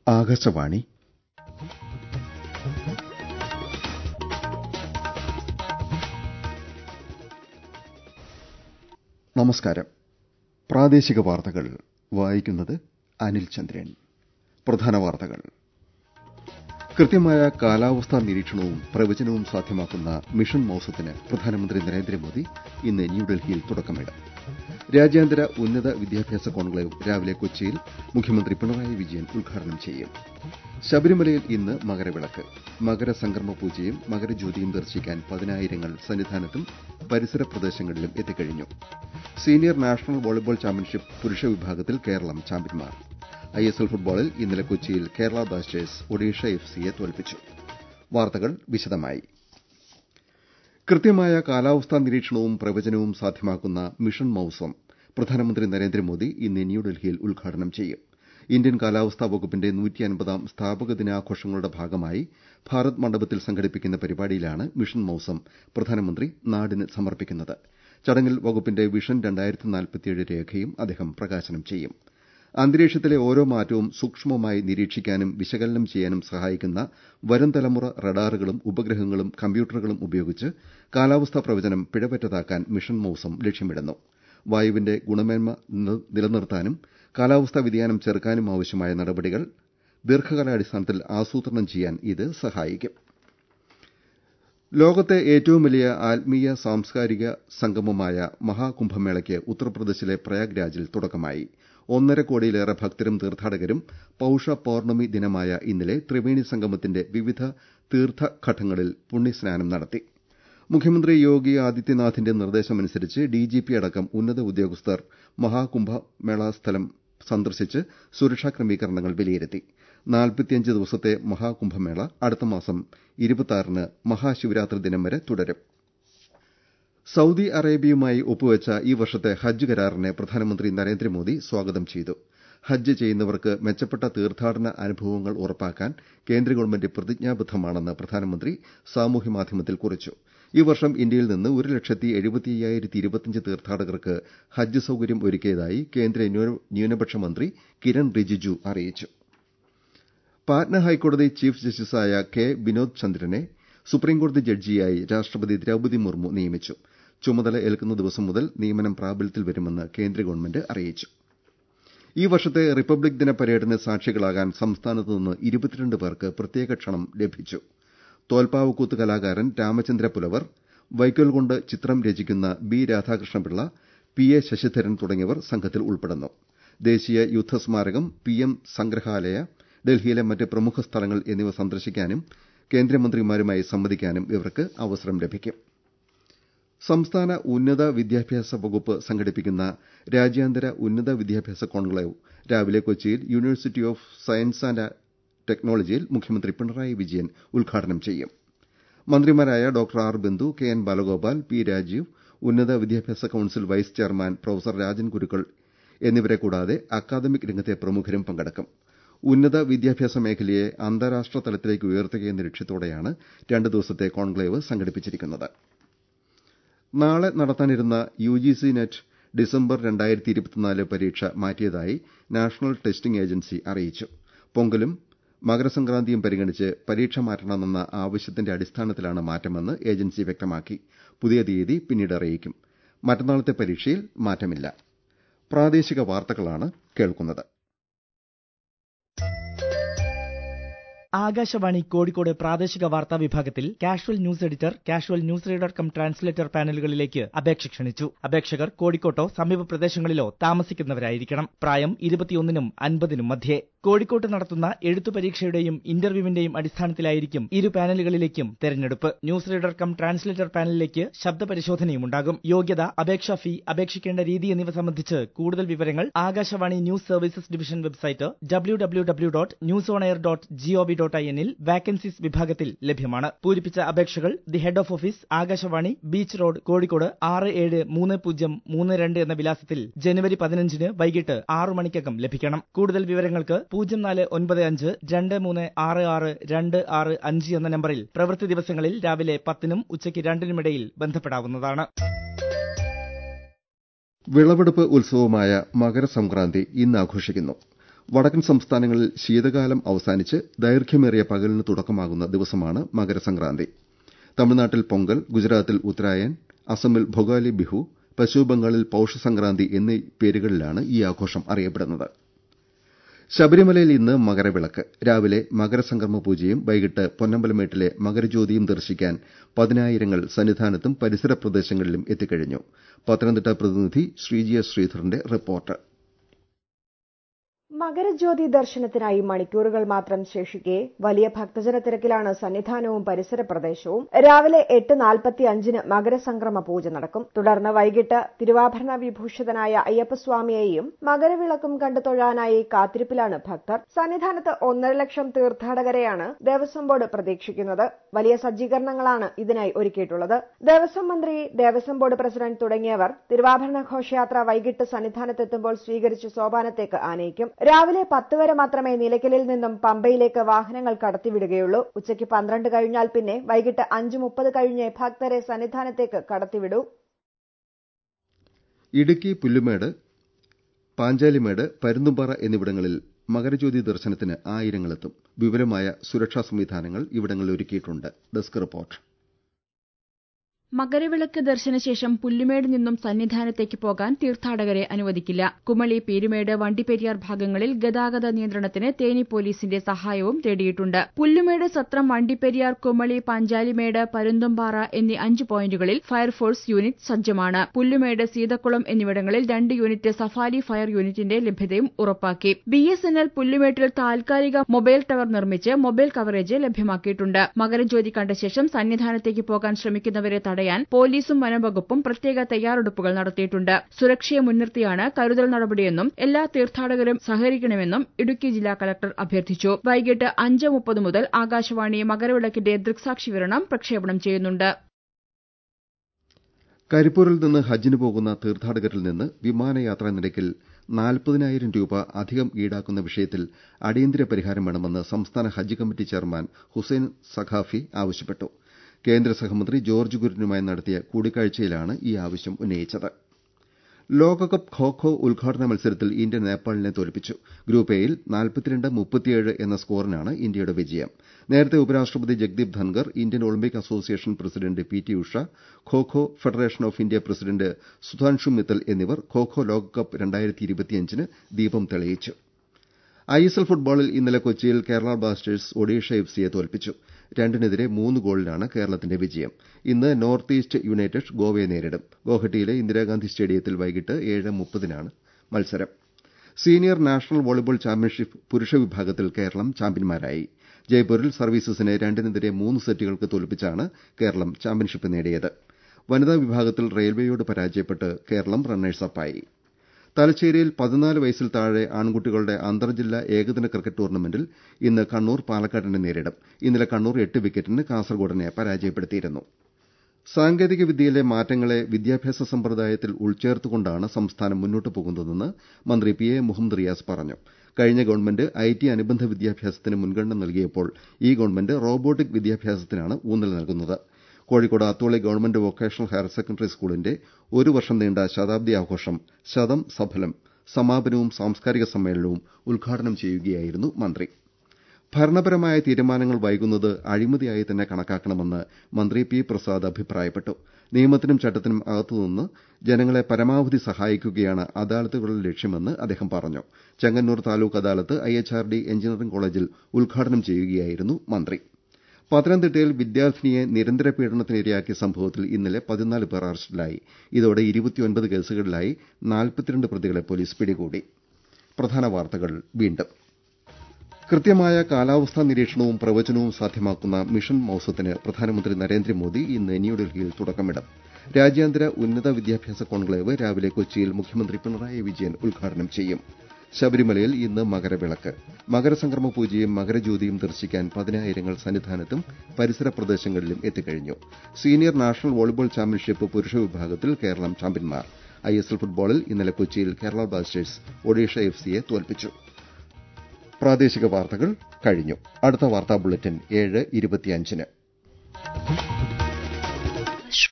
ആകാശവാണി നമസ്കാരം പ്രാദേശിക വാർത്തകൾ വായിക്കുന്നത് അനിൽ ചന്ദ്രൻ പ്രധാന വാർത്തകൾ കൃത്യമായ കാലാവസ്ഥാ നിരീക്ഷണവും പ്രവചനവും സാധ്യമാക്കുന്ന മിഷൻ മൌസത്തിന് പ്രധാനമന്ത്രി നരേന്ദ്രമോദി ഇന്ന് ന്യൂഡൽഹിയിൽ തുടക്കമിടും രാജ്യാന്തര ഉന്നത വിദ്യാഭ്യാസ കോൺക്ലേവ് രാവിലെ കൊച്ചിയിൽ മുഖ്യമന്ത്രി പിണറായി വിജയൻ ഉദ്ഘാടനം ചെയ്യും ശബരിമലയിൽ ഇന്ന് മകരവിളക്ക് മകരസംക്രമ പൂജയും മകരജ്യോതിയും ദർശിക്കാൻ പതിനായിരങ്ങൾ സന്നിധാനത്തും പരിസര പ്രദേശങ്ങളിലും എത്തിക്കഴിഞ്ഞു സീനിയർ നാഷണൽ വോളിബോൾ ചാമ്പ്യൻഷിപ്പ് പുരുഷ വിഭാഗത്തിൽ കേരളം ചാമ്പ്യന്മാർ ഐഎസ്എൽ ഫുട്ബോളിൽ ഇന്നലെ കൊച്ചിയിൽ കേരള ബ്ലാസ്റ്റേഴ്സ് ഒഡീഷ എഫ്സിയെ തോൽപ്പിച്ചു വാർത്തകൾ വിശദമായി കൃത്യമായ കാലാവസ്ഥാ നിരീക്ഷണവും പ്രവചനവും സാധ്യമാക്കുന്ന മിഷൻ മൌസം പ്രധാനമന്ത്രി നരേന്ദ്രമോദി ഇന്ന് ന്യൂഡൽഹിയിൽ ഉദ്ഘാടനം ചെയ്യും ഇന്ത്യൻ കാലാവസ്ഥാ വകുപ്പിന്റെ നൂറ്റിയൻപതാം സ്ഥാപക ദിനാഘോഷങ്ങളുടെ ഭാഗമായി ഭാരത് മണ്ഡപത്തിൽ സംഘടിപ്പിക്കുന്ന പരിപാടിയിലാണ് മിഷൻ മൌസം പ്രധാനമന്ത്രി നാടിന് സമർപ്പിക്കുന്നത് ചടങ്ങിൽ വകുപ്പിന്റെ വിഷൻ രേഖയും അദ്ദേഹം പ്രകാശനം ചെയ്യും അന്തരീക്ഷത്തിലെ ഓരോ മാറ്റവും സൂക്ഷ്മമായി നിരീക്ഷിക്കാനും വിശകലനം ചെയ്യാനും സഹായിക്കുന്ന വരും തലമുറ റഡാറുകളും ഉപഗ്രഹങ്ങളും കമ്പ്യൂട്ടറുകളും ഉപയോഗിച്ച് കാലാവസ്ഥാ പ്രവചനം പിഴവറ്റതാക്കാൻ മിഷൻ മൌസം ലക്ഷ്യമിടുന്നു വായുവിന്റെ ഗുണമേന്മ നിലനിർത്താനും കാലാവസ്ഥാ വ്യതിയാനം ചെറുക്കാനും ആവശ്യമായ നടപടികൾ ദീർഘകാലാടിസ്ഥാനത്തിൽ ആസൂത്രണം ചെയ്യാൻ ഇത് സഹായിക്കും ലോകത്തെ ഏറ്റവും വലിയ ആത്മീയ സാംസ്കാരിക സംഗമമായ മഹാകുംഭമേളയ്ക്ക് ഉത്തർപ്രദേശിലെ പ്രയാഗ്രാജിൽ തുടക്കമായി ഒന്നര കോടിയിലേറെ ഭക്തരും തീർത്ഥാടകരും പൌഷ പൌർണമി ദിനമായ ഇന്നലെ ത്രിവേണി സംഗമത്തിന്റെ വിവിധ തീർത്ഥഘട്ടങ്ങളിൽ പുണ്യസ്നാനം നടത്തി മുഖ്യമന്ത്രി യോഗി ആദിത്യനാഥിന്റെ നിർദ്ദേശമനുസരിച്ച് ഡിജിപി അടക്കം ഉന്നത ഉദ്യോഗസ്ഥർ മഹാകുംഭമേള സ്ഥലം സന്ദർശിച്ച് സുരക്ഷാ ക്രമീകരണങ്ങൾ വിലയിരുത്തി നാൽപ്പത്തിയഞ്ച് ദിവസത്തെ മഹാകുംഭമേള അടുത്ത മാസം ഇരുപത്തിയാറിന് മഹാശിവരാത്രി ദിനം വരെ തുടരും സൌദി അറേബ്യയുമായി ഒപ്പുവെച്ച ഈ വർഷത്തെ ഹജ്ജ് കരാറിനെ പ്രധാനമന്ത്രി നരേന്ദ്രമോദി സ്വാഗതം ചെയ്തു ഹജ്ജ് ചെയ്യുന്നവർക്ക് മെച്ചപ്പെട്ട തീർത്ഥാടന അനുഭവങ്ങൾ ഉറപ്പാക്കാൻ കേന്ദ്ര ഗവൺമെന്റ് പ്രതിജ്ഞാബദ്ധമാണെന്ന് പ്രധാനമന്ത്രി സാമൂഹ്യമാധ്യമത്തിൽ കുറിച്ചു ഈ വർഷം ഇന്ത്യയിൽ നിന്ന് ഒരു ലക്ഷത്തി എഴുപത്തിയ്യായിരത്തി ഇരുപത്തിയഞ്ച് തീർത്ഥാടകർക്ക് ഹജ്ജ് സൌകര്യം ഒരുക്കിയതായി കേന്ദ്ര ന്യൂനപക്ഷ മന്ത്രി കിരൺ റിജിജു അറിയിച്ചു പാറ്റ്ന ഹൈക്കോടതി ചീഫ് ജസ്റ്റിസായ കെ വിനോദ് ചന്ദ്രനെ സുപ്രീംകോടതി ജഡ്ജിയായി രാഷ്ട്രപതി ദ്രൌപതി മുർമു നിയമിച്ചു ചുമതല ഏൽക്കുന്ന ദിവസം മുതൽ നിയമനം പ്രാബല്യത്തിൽ വരുമെന്ന് കേന്ദ്ര ഗവൺമെന്റ് അറിയിച്ചു ഈ വർഷത്തെ റിപ്പബ്ലിക് ദിന പരേഡിന് സാക്ഷികളാകാൻ സംസ്ഥാനത്ത് നിന്ന് ഇരുപത്തിരണ്ട് പേർക്ക് പ്രത്യേക ക്ഷണം ലഭിച്ചു തോൽപ്പാവക്കൂത്ത് കലാകാരൻ രാമചന്ദ്ര പുലവർ വൈക്കോൽ കൊണ്ട് ചിത്രം രചിക്കുന്ന B Radhakrishna Pillai P A Sasidharan തുടങ്ങിയവർ സംഘത്തിൽ ഉൾപ്പെടുന്നു ദേശീയ യുദ്ധസ്മാരകം പി എം സംഗ്രഹാലയ ഡൽഹിയിലെ മറ്റ് പ്രമുഖ സ്ഥലങ്ങൾ എന്നിവ സന്ദർശിക്കാനും കേന്ദ്രമന്ത്രിമാരുമായി സംവദിക്കാനും ഇവർക്ക് അവസരം ലഭിക്കും സംസ്ഥാന ഉന്നത വിദ്യാഭ്യാസ വകുപ്പ് സംഘടിപ്പിക്കുന്ന രാജ്യാന്തര ഉന്നത വിദ്യാഭ്യാസ കോൺക്ലേവ് രാവിലെ കൊച്ചിയിൽ യൂണിവേഴ്സിറ്റി ഓഫ് സയൻസ് ആന്റ് ടെക്നോളജിയിൽ മുഖ്യമന്ത്രി പിണറായി വിജയൻ ഉദ്ഘാടനം ചെയ്യും മന്ത്രിമാരായ doctor R Bindu K N Balagopal P Rajeev ഉന്നത വിദ്യാഭ്യാസ council vice chairman professor Rajan Gurukkal എന്നിവരെ കൂടാതെ അക്കാദമിക് രംഗത്തെ പ്രമുഖരും പങ്കെടുക്കും ഉന്നത വിദ്യാഭ്യാസ മേഖലയെ അന്താരാഷ്ട്ര തലത്തിലേക്ക് ഉയർത്തുകയെന്ന ലക്ഷ്യത്തോടെയാണ് രണ്ട് ദിവസത്തെ കോൺക്ലേവ് സംഘടിപ്പിച്ചിരിക്കുന്നത് നാളെ നടത്താനിരുന്ന യുജിസി നെറ്റ് ഡിസംബർ പരീക്ഷ മാറ്റിയതായി നാഷണൽ ടെസ്റ്റിംഗ് ഏജൻസി അറിയിച്ചു പൊങ്കലും മകരസംക്രാന്തിയും പരിഗണിച്ച് പരീക്ഷ മാറ്റണമെന്ന ആവശ്യത്തിന്റെ അടിസ്ഥാനത്തിലാണ് മാറ്റമെന്ന് ഏജൻസി വ്യക്തമാക്കി പുതിയ തീയതി പിന്നീട് അറിയിക്കും മറ്റന്നാളത്തെ പരീക്ഷയിൽ മാറ്റമില്ല പ്രാദേശിക വാർത്തകളാണ് കേൾക്കുന്നത് ആകാശവാണി കോഴിക്കോട് പ്രാദേശിക വാർത്താ വിഭാഗത്തിൽ casual news editor casual news reader cum translator പാനലുകളിലേക്ക് അപേക്ഷ ക്ഷണിച്ചു അപേക്ഷകർ കോഴിക്കോട്ടോ സമീപ പ്രദേശങ്ങളിലോ താമസിക്കുന്നവരായിരിക്കണം പ്രായം ഇരുപത്തിയൊന്നിനും അൻപതിനും മധ്യേ കോഴിക്കോട്ട് നടത്തുന്ന എഴുത്തു പരീക്ഷയുടെയും ഇന്റർവ്യൂവിന്റെയും അടിസ്ഥാനത്തിലായിരിക്കും ഇരു പാനലുകളിലേക്കും തെരഞ്ഞെടുപ്പ് ന്യൂസ് റീഡർ കം ട്രാൻസ്ലേറ്റർ പാനലിലേക്ക് ശബ്ദ പരിശോധനയും ഉണ്ടാകും യോഗ്യത അപേക്ഷാ ഫീ അപേക്ഷിക്കേണ്ട രീതി എന്നിവ സംബന്ധിച്ച് കൂടുതൽ വിവരങ്ങൾ Akashvani news services division website W W W dot news on air dot GOV dot I എന്നിൽ വാക്കൻസീസ് വിഭാഗത്തിൽ ലഭ്യമാണ് പൂരിപ്പിച്ച അപേക്ഷകൾ the head of office Akashvani beach road Kozhikode ആറ് ഏഴ് മൂന്ന് പൂജ്യം മൂന്ന് രണ്ട് എന്ന വിലാസത്തിൽ ജനുവരി പതിനഞ്ചിന് വൈകിട്ട് ആറു മണിക്കകം ലഭിക്കണം കൂടുതൽ വിവരങ്ങൾക്ക് പൂജ്യം നാല് ഒൻപത് അഞ്ച് രണ്ട് മൂന്ന് ആറ് ആറ് രണ്ട് ആറ് അഞ്ച് എന്ന നമ്പറിൽ പ്രവൃത്തി ദിവസങ്ങളിൽ രാവിലെ പത്തിനും ഉച്ചയ്ക്ക് രണ്ടിനുമിടയിൽ ബന്ധപ്പെടാവുന്നതാണ് വിളവെടുപ്പ് ഉത്സവമായ മകരസംക്രാന്തി ഇന്ന് ആഘോഷിക്കുന്നു വടക്കൻ സംസ്ഥാനങ്ങളിൽ ശീതകാലം അവസാനിച്ച് ദൈർഘ്യമേറിയ പകലിന് തുടക്കമാകുന്ന ദിവസമാണ് മകരസംക്രാന്തി തമിഴ്നാട്ടിൽ പൊങ്കൽ ഗുജറാത്തിൽ ഉത്തരായൻ അസമിൽ ഭൊഗാലി ബിഹു പശ്ചിമബംഗാളിൽ പൌഷസംക്രാന്തി എന്നീ പേരുകളിലാണ് ഈ ആഘോഷം അറിയപ്പെടുന്നത് ശബരിമലയിൽ ഇന്ന് മകരവിളക്ക് രാവിലെ മകരസംക്രമ പൂജയും വൈകിട്ട് പൊന്നമ്പലമേട്ടിലെ മകരജ്യോതിയും ദർശിക്കാൻ പതിനായിരങ്ങൾ സന്നിധാനത്തും പരിസര പ്രദേശങ്ങളിലും എത്തിക്കഴിഞ്ഞു പത്തനംതിട്ട പ്രതിനിധി ശ്രീജി എസ് ശ്രീധരന്റെ റിപ്പോർട്ട് മകരജ്യോതി ദർശനത്തിനായി മണിക്കൂറുകൾ മാത്രം ശേഷിക്കെ വലിയ ഭക്തജന തിരക്കിലാണ് സന്നിധാനവും പരിസര പ്രദേശവും രാവിലെ എട്ട് നാൽപ്പത്തി അഞ്ചിന് മകരസംക്രമ പൂജ നടക്കും തുടർന്ന് വൈകിട്ട് തിരുവാഭരണ വിഭൂഷിതനായ അയ്യപ്പസ്വാമിയെയും മകരവിളക്കും കണ്ടു തൊഴാനായി കാത്തിരിപ്പിലാണ് ഭക്തർ സന്നിധാനത്ത് ഒന്നര ലക്ഷം തീർത്ഥാടകരെയാണ് ദേവസ്വം ബോർഡ് പ്രതീക്ഷിക്കുന്നത് വലിയ സജ്ജീകരണങ്ങളാണ് ഇതിനായി ഒരുക്കിയിട്ടുള്ളത് ദേവസ്വം മന്ത്രി ദേവസ്വം ബോർഡ് പ്രസിഡന്റ് തുടങ്ങിയവർ തിരുവാഭരണ ഘോഷയാത്ര വൈകിട്ട് സന്നിധാനത്തെത്തുമ്പോൾ സ്വീകരിച്ച് സോപാനത്തേക്ക് ആനയിക്കും രാവിലെ പത്ത് വരെ മാത്രമേ നിലയ്ക്കലിൽ നിന്നും പമ്പയിലേക്ക് വാഹനങ്ങൾ കടത്തിവിടുകയുള്ളൂ ഉച്ചയ്ക്ക് പന്ത്രണ്ട് കഴിഞ്ഞാൽ പിന്നെ വൈകിട്ട് അഞ്ച് മുപ്പത് കഴിഞ്ഞ് ഭക്തരെ സന്നിധാനത്തേക്ക് കടത്തിവിടൂ ഇടുക്കി പുല്ലുമേട് പാഞ്ചാലിമേട് പരുന്തുംപാറ എന്നിവിടങ്ങളിൽ മകരജ്യോതി ദർശനത്തിന് ആയിരങ്ങളെത്തും വിപുലമായ സുരക്ഷാ സംവിധാനങ്ങൾ ഇവിടങ്ങളിൽ ഒരുക്കിയിട്ടുണ്ട് ഡെസ്ക് റിപ്പോർട്ട് മകരവിളക്ക് ദർശനശേഷം പുല്ലുമേട് നിന്നും സന്നിധാനത്തേക്ക് പോകാൻ തീർത്ഥാടകരെ അനുവദിക്കില്ല കുമളി പീരുമേട് വണ്ടിപ്പെരിയാർ ഭാഗങ്ങളിൽ ഗതാഗത നിയന്ത്രണത്തിന് തേനി പോലീസിന്റെ സഹായവും തേടിയിട്ടുണ്ട് പുല്ലുമേട് സത്രം വണ്ടിപ്പെരിയാർ കുമളി പഞ്ചാലിമേട് പരുന്തുംപാറ എന്നീ അഞ്ച് പോയിന്റുകളിൽ ഫയർഫോഴ്സ് യൂണിറ്റ് സജ്ജമാണ് പുല്ലുമേട് സീതക്കുളം എന്നിവിടങ്ങളിൽ രണ്ട് യൂണിറ്റ് സഫാരി ഫയർ യൂണിറ്റിന്റെ ലഭ്യതയും ഉറപ്പാക്കി ബി എസ് എൻ എൽ പുല്ലുമേട്ടിൽ താൽക്കാലിക മൊബൈൽ ടവർ നിർമ്മിച്ച് മൊബൈൽ കവറേജ് ലഭ്യമാക്കിയിട്ടുണ്ട് മകരജ്യോതി കണ്ട ശേഷം സന്നിധാനത്തേക്ക് പോകാൻ ശ്രമിക്കുന്നവരെ തടയാൻ പോലീസും വനംവകുപ്പും പ്രത്യേക തയ്യാറെടുപ്പുകൾ നടത്തിയിട്ടുണ്ട് സുരക്ഷയെ മുൻനിർത്തിയാണ് കരുതൽ നടപടിയെന്നും എല്ലാ തീർത്ഥാടകരും സഹകരിക്കണമെന്നും ഇടുക്കി ജില്ലാ കലക്ടർ അഭ്യർത്ഥിച്ചു വൈകിട്ട് അഞ്ച് മുപ്പത് മുതൽ ആകാശവാണി മകരവിളക്കിന്റെ ദൃക്സാക്ഷി വിവരണം പ്രക്ഷേപണം ചെയ്യുന്നുണ്ട് കരിപ്പൂരിൽ നിന്ന് ഹജ്ജിന് പോകുന്ന തീർത്ഥാടകരിൽ നിന്ന് വിമാനയാത്രാ നിരക്കിൽ നാൽപ്പതിനായിരം രൂപ അധികം ഈടാക്കുന്ന വിഷയത്തിൽ അടിയന്തര പരിഹാരം വേണമെന്ന് സംസ്ഥാന ഹജ്ജ് കമ്മിറ്റി ചെയർമാൻ ഹുസൈൻ സഖാഫി ആവശ്യപ്പെട്ടു കേന്ദ്ര സഹമന്ത്രി ജോർജ് കുര്യനുമായി നടത്തിയ കൂടിക്കാഴ്ചയിലാണ് ഈ ആവശ്യം ഉന്നയിച്ചത് ലോകകപ്പ് ഖോ ഖോ ഉദ്ഘാടന മത്സരത്തിൽ ഇന്ത്യ നേപ്പാളിനെ തോൽപ്പിച്ചു ഗ്രൂപ്പ് എയിൽ എന്ന സ്കോറിനാണ് ഇന്ത്യയുടെ വിജയം നേരത്തെ ഉപരാഷ്ട്രപതി Jagdeep Dhankhar Indian Olympic association president P T Usha kho kho federation of India president Sudhanshu Mittal എന്നിവർ ഖോ ഖോ ലോകകപ്പ് ദീപം തെളിയിച്ചു ഐഎസ്എൽ ഫുട്ബോളിൽ ഇന്നലെ കൊച്ചിയിൽ കേരള ബ്ലാസ്റ്റേഴ്സ് ഒഡീഷ എഫ്സിയെ തോൽപ്പിച്ചു രണ്ടിനെതിരെ മൂന്ന് ഗോളിനാണ് കേരളത്തിന്റെ വിജയം ഇന്ന് നോർത്ത് ഈസ്റ്റ് യുണൈറ്റഡ് ഗോവയെ നേരിടും ഗോഹട്ടിയിലെ ഇന്ദിരാഗാന്ധി സ്റ്റേഡിയത്തിൽ വൈകിട്ട് ഏഴ് മുപ്പതിനാണ് മത്സരം സീനിയർ നാഷണൽ വോളിബോൾ ചാമ്പ്യൻഷിപ്പ് പുരുഷ വിഭാഗത്തിൽ കേരളം ചാമ്പ്യന്മാരായി ജയ്പൂരിൽ സർവീസസിനെ രണ്ടിനെതിരെ മൂന്ന് സെറ്റുകൾക്ക് തോൽപ്പിച്ചാണ് കേരളം ചാമ്പ്യൻഷിപ്പ് നേടിയത് വനിതാ വിഭാഗത്തിൽ റെയിൽവേയോട് പരാജയപ്പെട്ട് കേരളം റണ്ണേഴ്സപ്പായി തലശ്ശേരിയിൽ പതിനാല് വയസ്സിൽ താഴെ ആൺകുട്ടികളുടെ അന്തർജില്ലാ ഏകദിന ക്രിക്കറ്റ് ടൂർണമെന്റിൽ ഇന്ന് കണ്ണൂർ പാലക്കാടിനെ നേരിടും ഇന്നലെ കണ്ണൂർ എട്ട് വിക്കറ്റിന് കാസർകോടിനെ പരാജയപ്പെടുത്തിയിരുന്നു സാങ്കേതിക വിദ്യയിലെ മാറ്റങ്ങളെ വിദ്യാഭ്യാസ സമ്പ്രദായത്തിൽ ഉൾച്ചേർത്തുകൊണ്ടാണ് സംസ്ഥാനം മുന്നോട്ടു പോകുന്നതെന്ന് മന്ത്രി പി എ മുഹമ്മദ് റിയാസ് പറഞ്ഞു കഴിഞ്ഞ ഗവൺമെന്റ് ഐടി അനുബന്ധ വിദ്യാഭ്യാസത്തിന് മുൻഗണന നൽകിയപ്പോൾ ഈ ഗവൺമെന്റ് റോബോട്ടിക് വിദ്യാഭ്യാസത്തിനാണ് ഊന്നൽ നൽകുന്നത് Kozhikode Atholi government vocational higher secondary സ്കൂളിന്റെ ഒരു വർഷം നീണ്ട ശതാബ്ദി ആഘോഷം ശതം സഫലം സമാപനവും സാംസ്കാരിക സമ്മേളനവും ഉദ്ഘാടനം ചെയ്യുകയായിരുന്നു മന്ത്രി ഭരണപരമായ തീരുമാനങ്ങൾ വൈകുന്നത് അഴിമതിയായി തന്നെ കണക്കാക്കണമെന്ന് മന്ത്രി പി പ്രസാദ് അഭിപ്രായപ്പെട്ടു നിയമത്തിനും ചട്ടത്തിനും അകത്തുനിന്ന് ജനങ്ങളെ പരമാവധി സഹായിക്കുകയാണ് അദാലത്തുകളുടെ ലക്ഷ്യമെന്ന് അദ്ദേഹം പറഞ്ഞു ചെങ്ങന്നൂർ താലൂക്ക് അദാലത്ത് ഐഎച്ച്ആർഡി എഞ്ചിനീയറിംഗ് കോളേജിൽ ഉദ്ഘാടനം ചെയ്യുകയായിരുന്നു മന്ത്രി പത്തനംതിട്ടയിൽ വിദ്യാർത്ഥിനിയെ നിരന്തര പീഡനത്തിനിരയാക്കിയ സംഭവത്തിൽ ഇന്നലെ പതിനാല് പേർ അറസ്റ്റിലായി ഇതോടെ ഇരുപത്തിയൊൻപത് കേസുകളിലായി നാൽപ്പത്തിരണ്ട് പ്രതികളെ പോലീസ് പിടികൂടി പ്രധാന വാർത്തകൾ വീണ്ടും കൃത്യമായ കാലാവസ്ഥാ നിരീക്ഷണവും പ്രവചനവും സാധ്യമാക്കുന്ന മിഷൻ മൌസത്തിന് പ്രധാനമന്ത്രി നരേന്ദ്രമോദി ഇന്ന് ന്യൂഡൽഹിയിൽ തുടക്കമിടും രാജ്യാന്തര ഉന്നത വിദ്യാഭ്യാസ കോൺക്ലേവ് രാവിലെ കൊച്ചിയിൽ മുഖ്യമന്ത്രി പിണറായി വിജയൻ ഉദ്ഘാടനം ചെയ്യും ശബരിമലയിൽ ഇന്ന് മകരവിളക്ക് മകരസംക്രമ പൂജയും മകരജ്യോതിയും ദർശിക്കാൻ പതിനായിരങ്ങൾ സന്നിധാനത്തും പരിസര പ്രദേശങ്ങളിലും എത്തിക്കഴിഞ്ഞു സീനിയർ നാഷണൽ വോളിബോൾ ചാമ്പ്യൻഷിപ്പ് പുരുഷ വിഭാഗത്തിൽ കേരളം ചാമ്പ്യന്മാർ ഐഎസ്എൽ ഫുട്ബോളിൽ ഇന്നലെ കൊച്ചിയിൽ കേരള ബ്ലാസ്റ്റേഴ്സ് ഒഡീഷ എഫ്സിയെ തോൽപ്പിച്ചു പ്രാദേശിക വാർത്തകൾ കഴിഞ്ഞു അടുത്ത വാർത്താ ബുള്ളറ്റിൻ ഏഴ് ഇരുപത്തിയഞ്ചിന്